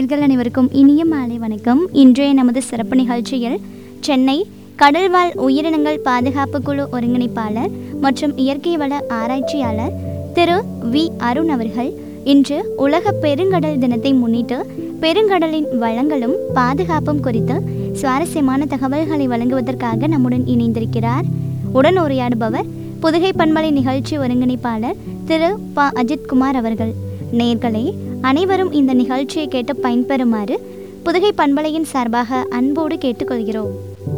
நேர்கள் அனைவருக்கும் இனிய மாலை வணக்கம் இன்றைய நமது சிறப்பு நிகழ்ச்சியில் சென்னை கடல்வாழ் உயிரினங்கள் பாதுகாப்பு குழு ஒருங்கிணைப்பாளர் மற்றும் இயற்கை வள ஆராய்ச்சியாளர் திரு வி அருண் அவர்கள் இன்று உலக பெருங்கடல் தினத்தை முன்னிட்டு பெருங்கடலின் வளங்களும் பாதுகாப்பும் குறித்து சுவாரஸ்யமான தகவல்களை வழங்குவதற்காக நம்முடன் இணைந்திருக்கிறார் உடன் உரையாடுபவர் புதுகை பண்பலை நிகழ்ச்சி ஒருங்கிணைப்பாளர் திரு ப அஜித்குமார் அவர்கள் நேர்களே அனைவரும் இந்த நிகழ்ச்சியை கேட்டு பயன்பெறுமாறு புதுகை பண்பலையின் சார்பாக அன்போடு கேட்டுக்கொள்கிறோம்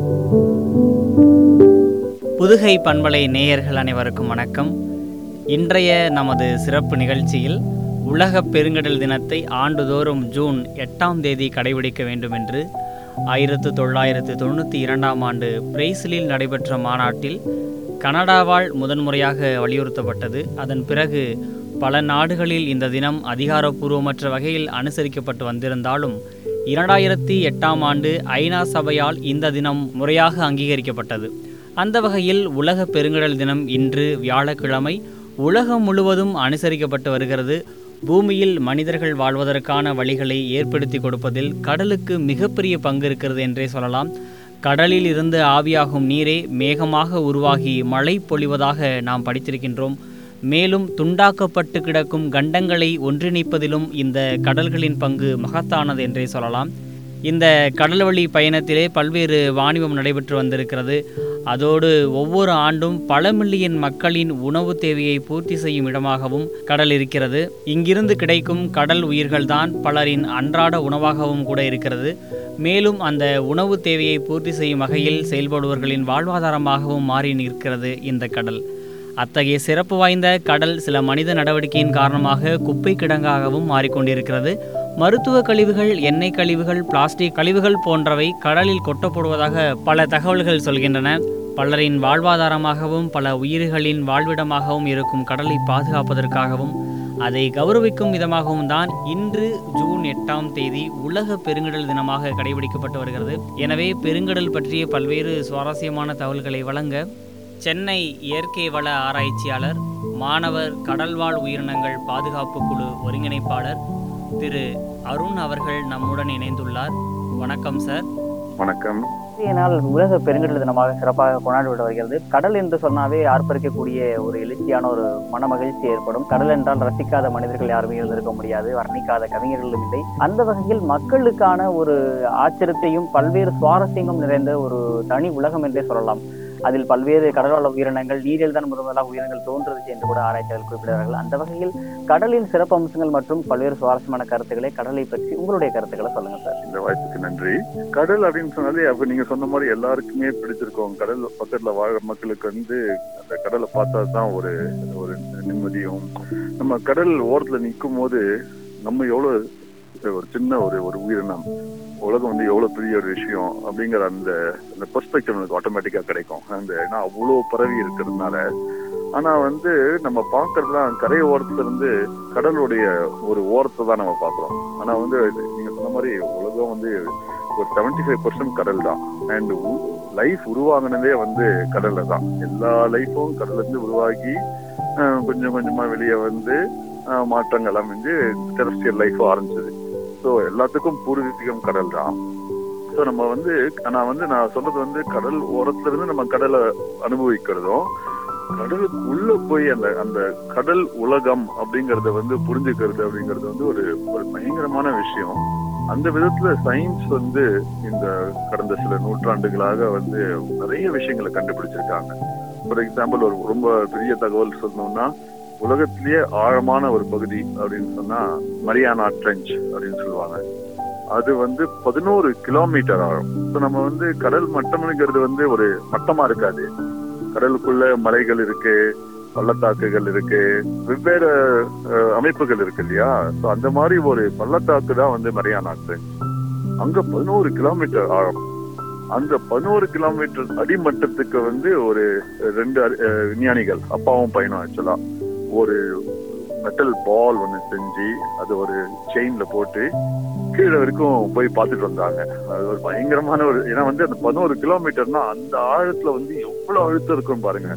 புதுகை பண்பலை நேயர்கள் அனைவருக்கும் வணக்கம் இன்றைய நமது சிறப்பு நிகழ்ச்சியில் உலக பெருங்கடல் தினத்தை ஆண்டுதோறும் ஜூன் எட்டாம் தேதி கடைபிடிக்க வேண்டும் என்று ஆயிரத்து தொள்ளாயிரத்து தொண்ணூற்றி இரண்டாம் ஆண்டு பிரேசிலில் நடைபெற்ற மாநாட்டில் கனடாவால் முதன்முறையாக வலியுறுத்தப்பட்டது அதன் பிறகு பல நாடுகளில் இந்த தினம் அதிகாரப்பூர்வமற்ற வகையில் அனுசரிக்கப்பட்டு வந்திருந்தாலும் இரண்டாயிரத்தி எட்டாம் ஆண்டு ஐநா சபையால் இந்த தினம் முறையாக அங்கீகரிக்கப்பட்டது அந்த வகையில் உலக பெருங்கடல் தினம் இன்று வியாழக்கிழமை உலகம் முழுவதும் அனுசரிக்கப்பட்டு வருகிறது பூமியில் மனிதர்கள் வாழ்வதற்கான வழிகளை ஏற்படுத்தி கொடுப்பதில் கடலுக்கு மிகப்பெரிய பங்கு இருக்கிறது என்றே சொல்லலாம் கடலில் இருந்து ஆவியாகும் நீரே மேகமாக உருவாகி மழை பொழிவதாக நாம் படித்திருக்கின்றோம் மேலும் துண்டாக்கப்பட்டு கிடக்கும் கண்டங்களை ஒன்றிணைப்பதிலும் இந்த கடல்களின் பங்கு மகத்தானது என்றே சொல்லலாம் இந்த கடல்வழி பயணத்திலே பல்வேறு வாணிபம் நடைபெற்று வந்திருக்கிறது அதோடு ஒவ்வொரு ஆண்டும் பல மில்லியன் மக்களின் உணவு தேவையை பூர்த்தி செய்யும் இடமாகவும் கடல் இருக்கிறது இங்கிருந்து கிடைக்கும் கடல் உயிர்கள்தான் பலரின் அன்றாட உணவாகவும் கூட இருக்கிறது மேலும் அந்த உணவு தேவையை பூர்த்தி செய்யும் வகையில் செயல்படுவர்களின் வாழ்வாதாரமாகவும் மாறி நிற்கிறது இந்த கடல் அத்தகைய சிறப்பு வாய்ந்த கடல் சில மனித நடவடிக்கையின் காரணமாக குப்பை கிடங்காகவும் மாறிக்கொண்டிருக்கிறது மருத்துவ கழிவுகள் எண்ணெய் கழிவுகள் பிளாஸ்டிக் கழிவுகள் போன்றவை கடலில் கொட்டப்படுவதாக பல தகவல்கள் சொல்கின்றன பலரின் வாழ்வாதாரமாகவும் பல உயிர்களின் வாழ்விடமாகவும் இருக்கும் கடலை பாதுகாப்பதற்காகவும் அதை கௌரவிக்கும் விதமாகவும் தான் இன்று ஜூன் எட்டாம் தேதி உலக பெருங்கடல் தினமாக கடைபிடிக்கப்பட்டு வருகிறது எனவே பெருங்கடல் பற்றிய பல்வேறு சுவாரஸ்யமான தகவல்களை வழங்க சென்னை இயற்கை வள ஆராய்ச்சியாளர் மாணவர் கடல்வாழ் உயிரினங்கள் பாதுகாப்பு குழு ஒருங்கிணைப்பாளர் திரு அருண் அவர்கள் நம்முடன் இணைந்துள்ளார் வணக்கம் சார் வணக்கம் இன்றைய நாள் உலக பெருங்கடல் தினமாக சிறப்பாக கொண்டாடப்பட்டு வருகிறது கடல் என்று சொன்னாவே ஆர்ப்பரிக்கக்கூடிய ஒரு எழுச்சியான ஒரு மன மகிழ்ச்சி ஏற்படும் கடல் என்றால் ரசிக்காத மனிதர்கள் யாருமே இருந்திருக்க முடியாது வர்ணிக்காத கவிஞர்களும் இல்லை அந்த வகையில் மக்களுக்கான ஒரு ஆச்சரியத்தையும் பல்வேறு சுவாரஸ்யங்களும் நிறைந்த ஒரு தனி உலகம் என்றே சொல்லலாம் அதில் பல்வேறு கடல்வாழ் உயிரினங்கள் நீரில் தான் முதன் முதலாக உயிரினங்கள் தோன்றுச்சு என்று கூட ஆராய்ச்சியாளர்கள் குறிப்பிடுகிறார்கள் அந்த வகையில் கடலின் சிறப்பு அம்சங்கள் மற்றும் பல்வேறு சுவாரஸ்யமான கருத்துக்களை கடலை பற்றி உங்களுடைய கருத்துக்களை சொல்லுங்க சார் இந்த வாய்ப்புக்கு நன்றி கடல் அப்படின்னு சொன்னாலே அப்ப நீங்க சொன்ன மாதிரி எல்லாருக்குமே பிடிச்சிருக்கும் கடல் பக்கத்துல வாழ மக்களுக்கு வந்து அந்த கடலை பார்த்தா தான் ஒரு ஒரு நிம்மதியும் நம்ம கடல் ஓரத்துல நிற்கும் போது நம்ம எவ்வளவு ஒரு சின்ன ஒரு ஒரு உயிரினம் உலகம் வந்து எவ்வளவு பெரிய ஒரு விஷயம் அப்படிங்கிற அந்த அந்த பெர்ஸ்பெக்டிவ் நமக்கு ஆட்டோமேட்டிக்கா கிடைக்கும் அந்த ஏன்னா அவ்வளவு பரவி இருக்கிறதுனால ஆனா வந்து நம்ம பாக்குறதுலாம் கரை ஓரத்துல இருந்து கடலுடைய ஒரு ஓரத்தை தான் நம்ம பாக்குறோம் ஆனா வந்து நீங்க சொன்ன மாதிரி உலகம் வந்து ஒரு செவன்டி ஃபைவ் பர்சன்ட் கடல் தான் அண்ட் லைஃப் உருவாகினதே வந்து கடல்ல தான் எல்லா லைஃபும் கடல்ல இருந்து உருவாகி அஹ், கொஞ்சம் கொஞ்சமா வெளியே வந்து அஹ், மாற்றங்கள் அமைஞ்சு டெரஸ்டியல் லைஃப் ஆரம்பிச்சது ஸோ எல்லாத்துக்கும் பூர்வீகம் கடல் தான் ஸோ நம்ம வந்து நான் வந்து நான் சொல்றது வந்து கடல் ஓரத்துல இருந்து நம்ம கடலை அனுபவிக்கிறதும் கடலுக்கு உள்ள போய் அந்த அந்த கடல் உலகம் அப்படிங்கறத வந்து புரிஞ்சுக்கிறது அப்படிங்கிறது வந்து ஒரு ஒரு பயங்கரமான விஷயம் அந்த விதத்துல சயின்ஸ் வந்து இந்த கடந்த சில நூற்றாண்டுகளாக வந்து நிறைய விஷயங்களை கண்டுபிடிச்சிருக்காங்க ஃபார் எக்ஸாம்பிள் ஒரு ரொம்ப பெரிய தகவல் சொல்லணும்னா உலகத்திலேயே ஆழமான ஒரு பகுதி அப்படின்னு சொன்னா மரியானா ட்ரெஞ்ச் அப்படின்னு சொல்லுவாங்க அது வந்து பதினோரு கிலோமீட்டர் ஆழம் இப்போ நம்ம வந்து கடல் மட்டம்ங்கிறது வந்து ஒரு மட்டமா இருக்காது கடலுக்குள்ள மலைகள் இருக்கு பள்ளத்தாக்குகள் இருக்கு வெவ்வேறு அஹ், அமைப்புகள் இருக்கு இல்லையா ஸோ அந்த மாதிரி ஒரு பள்ளத்தாக்கு தான் வந்து மரியானா ட்ரெஞ்ச் அங்க பதினோரு கிலோமீட்டர் ஆழம் அந்த பதினோரு கிலோமீட்டர் அடிமட்டத்துக்கு வந்து ஒரு ரெண்டு அறி- அஹ், விஞ்ஞானிகள் அப்பாவும் பையனும் ஆக்சுவலா ஒரு மெட்டல் பால் ஒன்று செஞ்சு அது ஒரு செயின்ல போட்டு கீழே வரைக்கும் போய் பார்த்துட்டு வந்தாங்க அது ஒரு பயங்கரமான ஒரு ஏன்னா வந்து அந்த பதினோரு கிலோமீட்டர்னா அந்த ஆழத்துல வந்து எவ்வளவு அழுத்தம் இருக்கும் பாருங்க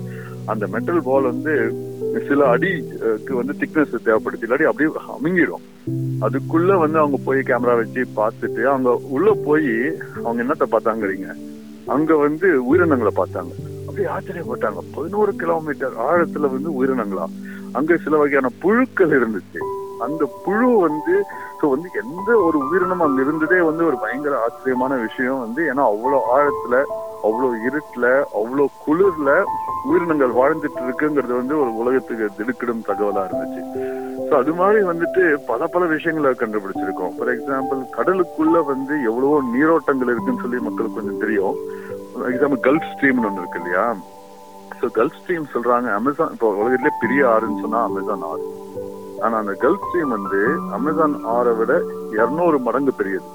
அந்த மெட்டல் பால் வந்து சில அடிக்கு வந்து திக்னஸ் தேவைப்படுது இல்லாட்டி அப்படியே அமுங்கிடும் அதுக்குள்ள வந்து அவங்க போய் கேமரா வச்சு பார்த்துட்டு அவங்க உள்ள போய் அவங்க என்னத்த பார்த்தாங்கிறீங்க அங்க வந்து உயிரினங்களை பார்த்தாங்க அப்படியே ஆச்சரியப்பட்டாங்க பதினோரு கிலோமீட்டர் ஆழத்துல வந்து உயிரினங்களா அங்க சில வகையான புழுக்கள் இருந்துச்சு அந்த புழு வந்து ஸோ வந்து எந்த ஒரு உயிரினம் அங்க இருந்ததே வந்து ஒரு பயங்கர ஆச்சரியமான விஷயம் வந்து ஏன்னா அவ்வளோ ஆழத்துல அவ்வளோ இருட்டுல அவ்வளோ குளிர்ல உயிரினங்கள் வாழ்ந்துட்டு இருக்குங்கிறது வந்து ஒரு உலகத்துக்கு திடுக்கிடும் தகவலா இருந்துச்சு ஸோ அது மாதிரி வந்துட்டு பல பல விஷயங்களை கண்டுபிடிச்சிருக்கோம் ஃபார் எக்ஸாம்பிள் கடலுக்குள்ள வந்து எவ்வளவோ நீரோட்டங்கள் இருக்குன்னு சொல்லி மக்களுக்கு கொஞ்சம் தெரியும் எக்ஸாம்பிள் கல்ஃப் ஸ்ட்ரீம்னு ஒன்று இருக்கு இல்லையா ஸோ கல்ஃப் ஸ்ட்ரீம் சொல்றாங்க அமேசான் இப்போ உலகத்திலே பெரிய ஆறுன்னு சொன்னா அமேசான் ஆறு ஆனா அந்த கல்ஃப் ஸ்ட்ரீம் வந்து அமேசான் ஆறை விட இருநூறு மடங்கு பெரியது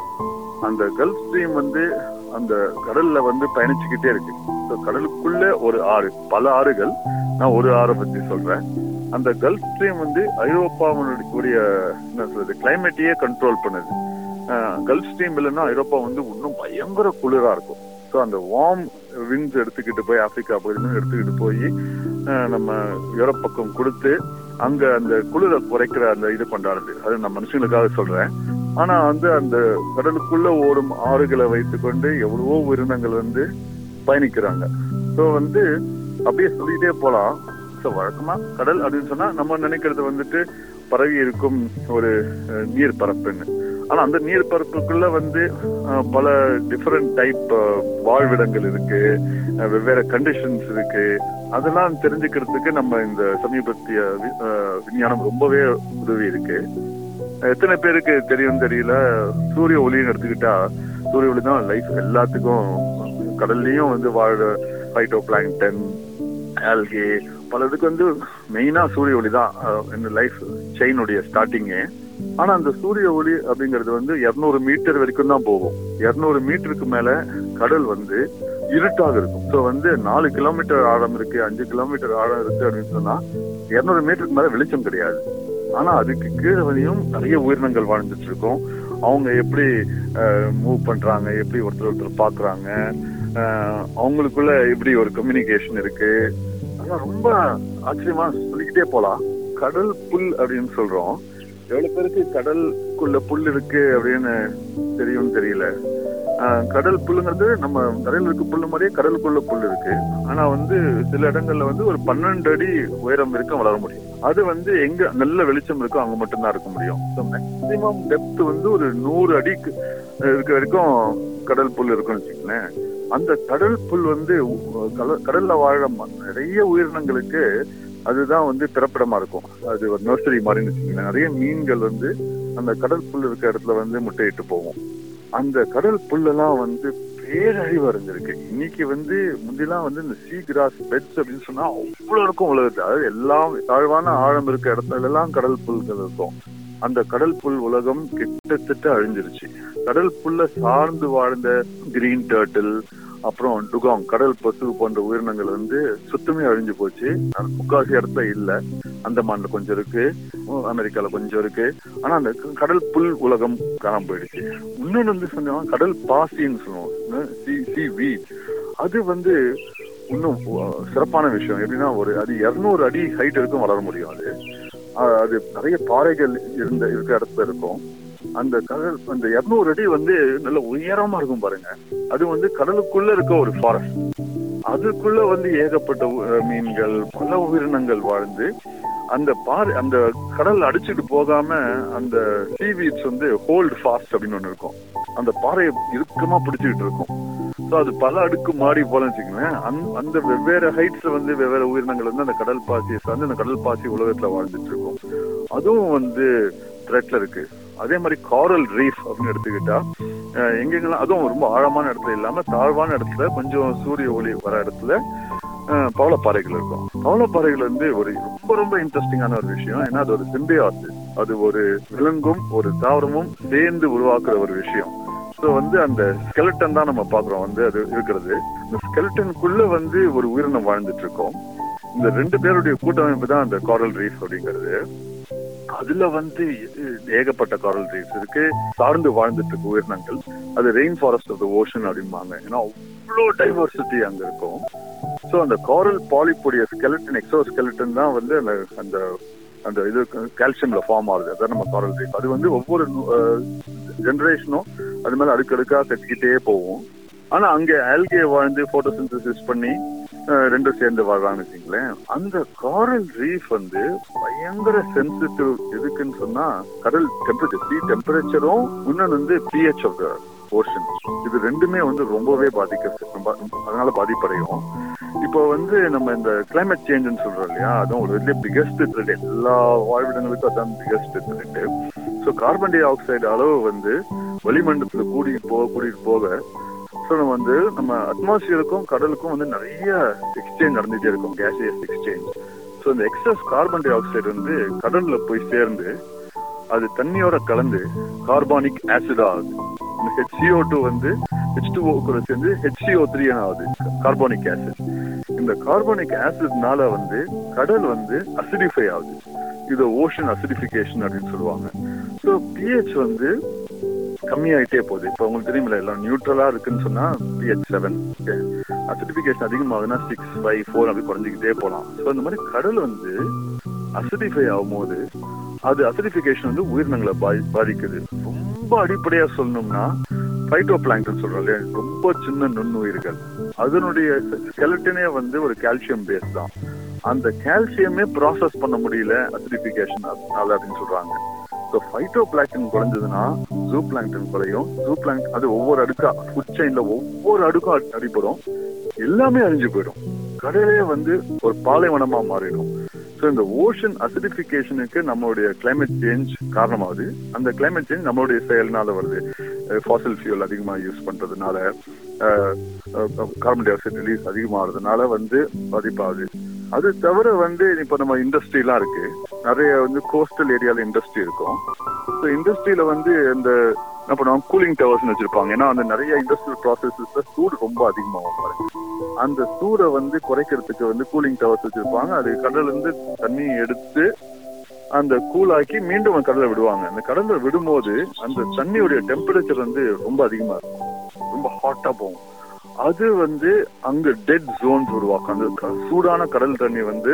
அந்த கல்ஃப் ஸ்ட்ரீம் வந்து அந்த கடல்ல வந்து பயணிச்சுக்கிட்டே இருக்கு ஸோ கடலுக்குள்ள ஒரு ஆறு பல ஆறுகள் நான் ஒரு ஆறை பத்தி சொல்றேன் அந்த கல்ஃப் ஸ்ட்ரீம் வந்து ஐரோப்பாவுடைய என்ன சொல்றது கிளைமேட்டையே கண்ட்ரோல் பண்ணுது கல்ஃப் ஸ்ட்ரீம் இல்லைன்னா ஐரோப்பா வந்து இன்னும் பயங்கர குளிரா இருக்கும் ஸோ அந்த வார்ம் விங்ஸ் எடுத்துக்கிட்டு போய் ஆப்பிரிக்கா பகுதியிலும் எடுத்துக்கிட்டு போய் நம்ம யூரோப் பக்கம் கொடுத்து அங்க அந்த குளிரை குறைக்கிற அந்த இது கொண்டாடுது அது நான் மனுஷங்களுக்காக சொல்றேன் ஆனா வந்து அந்த கடலுக்குள்ள ஓடும் ஆறுகளை வைத்துக்கொண்டு எவ்வளவோ உயிரினங்கள் வந்து பயணிக்கிறாங்க ஸோ வந்து அப்படியே சொல்லிட்டே போலாம் ஸோ வழக்கமா கடல் அப்படின்னு சொன்னா நம்ம நினைக்கிறது வந்துட்டு பரவி இருக்கும் ஒரு நீர் பரப்புன்னு ஆனா அந்த நீர் பரப்புக்குள்ள வந்து பல டிஃபரெண்ட் டைப் வாழ்விடங்கள் இருக்கு வெவ்வேறு கண்டிஷன்ஸ் இருக்கு அதெல்லாம் தெரிஞ்சுக்கிறதுக்கு நம்ம இந்த சமீபத்திய விஞ்ஞானம் ரொம்பவே உதவி இருக்கு எத்தனை பேருக்கு தெரியும் தெரியல சூரிய ஒளின்னு எடுத்துக்கிட்டா சூரிய ஒளி தான் லைஃப் எல்லாத்துக்கும் கடல்லையும் வந்து வாழ ஃபைட்டோ பிளாங்டன் ஆல்கே பலதுக்கு வந்து மெயினா சூரிய ஒளி தான் இந்த லைஃப் செயினுடைய ஸ்டார்டிங்கே ஆனா அந்த சூரிய ஒளி அப்படிங்கிறது வந்து இருநூறு மீட்டர் வரைக்கும் தான் போகும் இருநூறு மீட்டருக்கு மேல கடல் வந்து இருட்டாக இருக்கும் ஸோ வந்து நாலு கிலோமீட்டர் ஆழம் இருக்கு அஞ்சு கிலோமீட்டர் ஆழம் இருக்கு அப்படின்னு சொன்னா இருநூறு மீட்டருக்கு மேல வெளிச்சம் கிடையாது ஆனா அதுக்கு கீழே வரையும் நிறைய உயிரினங்கள் வாழ்ந்துட்டு இருக்கோம் அவங்க எப்படி மூவ் பண்றாங்க எப்படி ஒருத்தர் ஒருத்தர் பாக்குறாங்க அவங்களுக்குள்ள எப்படி ஒரு கம்யூனிகேஷன் இருக்கு அதெல்லாம் ரொம்ப ஆச்சரியமா சொல்லிக்கிட்டே போலாம் கடல் புல் அப்படின்னு சொல்றோம் எவ்வளவு பேருக்கு கடலுக்குள்ள புல் இருக்கு அப்படின்னு தெரியும்னு தெரியல கடல் புல்லுங்கிறது நம்ம தரையில் இருக்க புல்லு மாதிரியே கடலுக்குள்ள புல் இருக்கு ஆனா வந்து சில இடங்கள்ல வந்து ஒரு பன்னெண்டு அடி உயரம் வரைக்கும் வளர முடியும் அது வந்து எங்க நல்ல வெளிச்சம் இருக்கோ அங்க மட்டும்தான் இருக்க முடியும் மேக்சிமம் டெப்த் வந்து ஒரு நூறு அடிக்கு இருக்க வரைக்கும் கடல் புல் இருக்குன்னு வச்சுக்கோங்களேன் அந்த கடல் புல் வந்து கடல்ல வாழ நிறைய உயிரினங்களுக்கு அதுதான் வந்து பிறப்பிடமா இருக்கும் அது ஒரு நர்சரி மாதிரின்னு வச்சுக்கோங்களேன் நிறைய மீன்கள் வந்து அந்த கடல் புல் இருக்க இடத்துல வந்து முட்டையிட்டு போகும் அந்த கடல் புல்லெல்லாம் வந்து பேரழிவு அடைஞ்சிருக்கு இன்னைக்கு வந்து முந்திலாம் வந்து இந்த சீ கிராஸ் பெட்ஸ் அப்படின்னு சொன்னா அவ்வளவு இருக்கும் உலகத்து அதாவது எல்லாம் தாழ்வான ஆழம் இருக்க இடத்துல எல்லாம் கடல் புல்கள் இருக்கும் அந்த கடல் புல் உலகம் கிட்டத்தட்ட அழிஞ்சிருச்சு கடல் புல்ல சார்ந்து வாழ்ந்த கிரீன் டேர்ட்டில் அப்புறம் டுகாங் கடல் பசு போன்ற உயிரினங்கள் வந்து சுத்தமே அழிஞ்சு போச்சு முக்காசி இடத்துல இல்ல அந்தமான்ல கொஞ்சம் இருக்கு அமெரிக்கால கொஞ்சம் இருக்கு ஆனா அந்த கடல் புல் உலகம் காணாம போயிடுச்சு இன்னொன்னு வந்து சொன்னோம் கடல் பாசின்னு சொல்லுவோம் சி சி வீட் அது வந்து இன்னும் சிறப்பான விஷயம் எப்படின்னா ஒரு அது இருநூறு அடி ஹைட் வரைக்கும் வளர முடியும் அது அது நிறைய பாறைகள் இருந்த இருக்க இடத்துல இருக்கும் அந்த கடல் அந்த இருநூறு அடி வந்து நல்ல உயரமா இருக்கும் பாருங்க அது வந்து கடலுக்குள்ள இருக்க ஒரு ஃபாரஸ்ட் அதுக்குள்ள வந்து ஏகப்பட்ட மீன்கள் பல உயிரினங்கள் வாழ்ந்து அந்த பாறை அந்த கடல் அடிச்சுட்டு போகாம அந்த சீவீட்ஸ் வந்து ஹோல்டு ஃபாஸ்ட் அப்படின்னு ஒண்ணு இருக்கும் அந்த பாறையை இறுக்கமா பிடிச்சுக்கிட்டு இருக்கும் ஸோ அது பல அடுக்கு மாடி போல வச்சுக்கோங்களேன் அந்த வெவ்வேறு ஹைட்ஸ்ல வந்து வெவ்வேறு உயிரினங்கள் வந்து அந்த கடல் பாசியை சார்ந்து அந்த கடல் பாசி உலகத்துல வாழ்ந்துட்டு இருக்கும் அதுவும் வந்து த்ரெட்ல இருக்கு அதே மாதிரி காரல் ரீஃப் அப்படின்னு எடுத்துக்கிட்டா எங்கெங்கெல்லாம் அதுவும் ரொம்ப ஆழமான இடத்துல இல்லாம தாழ்வான இடத்துல கொஞ்சம் சூரிய ஒளி வர இடத்துல பவளப்பாறைகள் இருக்கும் பவளப்பாறைகள் வந்து ஒரு ரொம்ப ரொம்ப இன்ட்ரெஸ்டிங்கான ஒரு விஷயம் ஏன்னா அது ஒரு சிம்பியாஸ் அது ஒரு விலங்கும் ஒரு தாவரமும் சேர்ந்து உருவாக்குற ஒரு விஷயம் ஸோ வந்து அந்த ஸ்கெலட்டன் தான் நம்ம பாக்குறோம் வந்து அது இருக்கிறது இந்த ஸ்கெலட்டனுக்குள்ள வந்து ஒரு உயிரினம் வாழ்ந்துட்டு இருக்கோம் இந்த ரெண்டு பேருடைய கூட்டமைப்பு தான் அந்த காரல் ரீஃப் அப்படிங்கிறது அதுல வந்து ஏகப்பட்ட காரல் ரீஃப்ஸ் இருக்கு சார்ந்து வாழ்ந்துட்டு இருக்கு உயிரினங்கள் அது rain forest of the ocean அப்படிம்பாங்க ஏன்னா அவ்வளோ டைவர்சிட்டி அங்க இருக்கும் ஸோ ஸோ அந்த காரல் பாலிப்புடைய ஸ்கெலட்டன் எக்ஸோ ஸ்கெலட்டன் தான் வந்து அந்த அந்த அந்த இது கால்சியம்ல ஃபார்ம் ஆகுது அதான் நம்ம காரல் ரீஃப் அது வந்து ஒவ்வொரு ஜெனரேஷனும் அது மேல அடுக்கடுக்கா கட்டிக்கிட்டே போகும் ஆனா அங்க ஆல்கே வாழ்ந்து போட்டோசிந்தசிஸ் பண்ணி அஹ், ரெண்டும் சேர்ந்து வாழ்றான்னு வச்சுங்களேன் அந்த காரல் ரீஃப் வந்து பயங்கர சென்சிட்டிவ் எதுக்குன்னு சொன்னா கடல் டெம்பரேச்சர் சி டெம்பரேச்சரும் இன்னொன்று வந்து பிஹெச் ஆஃப் த ஓஷன் இது ரெண்டுமே வந்து ரொம்பவே பாதிக்கிறது ரொம்ப- அதனால பாதிப்படையும் இப்போ வந்து நம்ம இந்த கிளைமேட் சேஞ்சுன்னு சொல்றோம் இல்லையா அதுவும் ஒரு വലിയ பிகெஸ்ட் த்ரெட் எல்லா வாழ்விடங்களுக்கும் அதான் biggest thread so carbon dioxide அளவு வந்து வளிமண்டலத்துல கூடிட்டு போக கூட்டிட்டு போக ஸோ நம்ம வந்து நம்ம அட்மாஸ்பியருக்கும் கடலுக்கும் வந்து நிறைய எக்ஸ்சேஞ்ச் நடந்துட்டே இருக்கும் கேசியஸ் எக்ஸ்சேஞ்ச் ஸோ இந்த எக்ஸஸ் கார்பன் டை ஆக்சைடு வந்து கடல்ல போய் சேர்ந்து அது தண்ணியோட கலந்து கார்பானிக் ஆசிட் ஆகுது இந்த ஹெச்சிஓ டூ வந்து ஹெச் டூ கூட சேர்ந்து ஹெச்சிஓ த்ரீ ஆகுது கார்பானிக் ஆசிட் இந்த கார்பானிக் ஆசிட்னால வந்து கடல் வந்து அசிடிஃபை ஆகுது இது ஓஷன் அசிடிஃபிகேஷன் அப்படின்னு சொல்லுவாங்க ஸோ பிஹெச் வந்து கம்மியாயிட்டே போகுது இப்போ உங்களுக்கு தெரியுமில்ல எல்லாம் நியூட்ரலா இருக்குன்னு சொன்னா பிஹெச் செவன் அசிடிஃபிகேஷன் அதிகமாகுதுன்னா சிக்ஸ் ஃபைவ் ஃபோர் அப்படி குறைஞ்சிக்கிட்டே போகலாம் ஸோ இந்த மாதிரி கடல் வந்து அசிடிஃபை ஆகும்போது அது அசிடிஃபிகேஷன் வந்து உயிரினங்களை பாதி பாதிக்குது ரொம்ப அடிப்படையா சொல்லணும்னா ஃபைட்டோ பிளாங்டன் சொல்றோம் இல்லையா ரொம்ப சின்ன நுண்ணுயிர்கள் அதனுடைய ஸ்கெலட்டனே வந்து ஒரு கால்சியம் பேஸ் தான் அந்த கால்சியமே ப்ராசஸ் பண்ண முடியல அசிடிஃபிகேஷன் அதனால அப்படின்னு சொல்றாங்க ஸோ ஃபைட்டோ பிளாங்டன் குறைஞ்சதுன்னா ஜூ பிளாங்டன் குறையும் ஜூ பிளாங்க் அது ஒவ்வொரு அடுக்கா ஃபுட் செயின்ல ஒவ்வொரு அடுக்கும் அடி- அடிபடும் எல்லாமே அழிஞ்சு போயிடும் கடலே வந்து ஒரு பாலைவனமா மாறிடும் ஸோ இந்த ஓஷன் அசிடிஃபிகேஷனுக்கு நம்மளுடைய கிளைமேட் சேஞ்ச் காரணமாகுது அந்த கிளைமேட் சேஞ்ச் நம்மளுடைய செயல்னால வருது ஃபாசில் ஃபியூல் அதிகமாக யூஸ் பண்றதுனால கார்பன் டை ஆக்சைடு ரிலீஸ் அதிகமாகிறதுனால வந்து பாதிப்பாகுது அது தவிர வந்து இப்போ நம்ம இண்டஸ்ட்ரிலாம் இருக்கு நிறைய வந்து கோஸ்டல் ஏரியால இண்டஸ்ட்ரி இருக்கும் ஸோ இண்டஸ்ட்ரியில வந்து இந்த என்ன பண்ணுவாங்க கூலிங் டவர்ஸ்னு வச்சிருப்பாங்க ஏன்னா அந்த நிறைய இண்டஸ்ட்ரியல் ப்ராசஸஸ்ல சூடு ரொம்ப அதிகமாகும் பாருங்க அந்த சூடை வந்து குறைக்கிறதுக்கு வந்து கூலிங் டவர்ஸ் வச்சிருப்பாங்க அது கடல்ல இருந்து தண்ணி எடுத்து அந்த கூலாக்கி மீண்டும் அந்த கடல்ல விடுவாங்க அந்த கடல்ல விடும்போது அந்த தண்ணியுடைய டெம்பரேச்சர் வந்து ரொம்ப அதிகமா இருக்கும் ரொம்ப ஹாட்டா போகும் அது வந்து அங்க டெட் ஜோன்ஸ் உருவாக்கும் அந்த க- சூடான கடல் தண்ணி வந்து